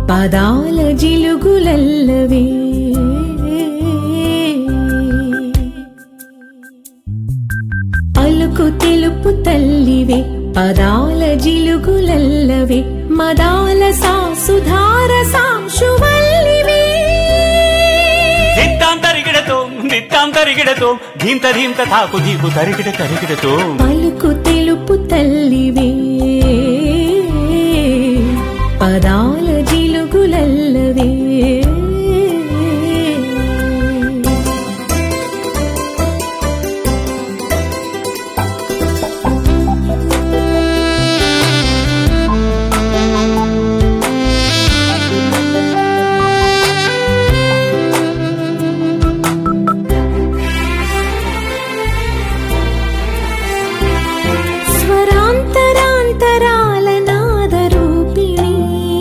పదాల జిలుగులల్లవే పలుకు తెలుపు తల్లివే పదాల జిలుగులల్లవే మదాల సాసుధార సాంశువల్లివే దిత్తాం తరిగిడతో దిత్తాం తరిగిడతో ధీంత ధీంత తాకు దీపు తరిగిడ తరిగిడతో పలుకు తెలుపు తల్లివే పదాల జిలుగులల్లవే స్వరాంతరాంతరాల నాదరూపిణి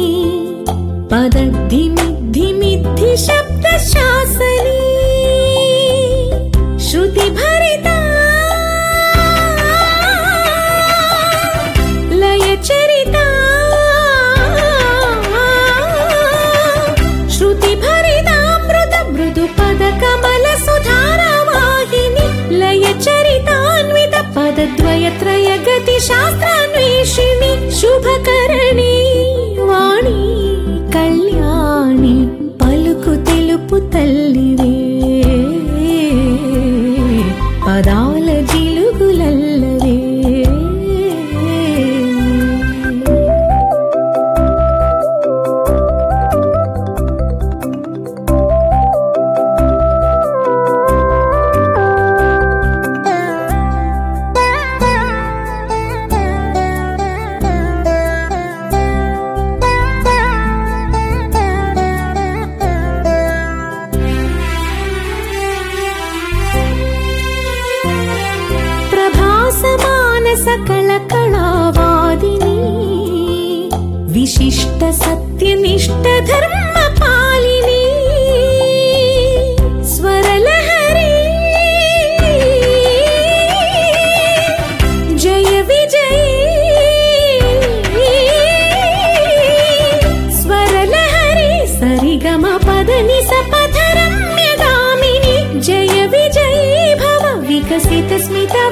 పదద్ధిమిద్ధిమిద్ధి శబ్ద శాసని శృతి భరిత లయ చరిత శృతి భరితామృత మృదు పద కమల సుధారవాహిని లయ చరితాన్విత పదద్వయ త్రయ గతి శాస్త్రాన్వేషిణి శుభకరణి వాణి కళ్యాణి పలుకు తెలుపు తల్లివే పదాల జిలుగులల్లవే ప్రభాసమాన సకల కళావాదిని విశిష్ట సత్యనిష్ట ధర్మ పాలిని స్వరలహరి జయ విజయ స్వరలహరి సరిగమ పదని సపథరమ్యగామిని జయ విజయీ భవ వికసిత స్మిత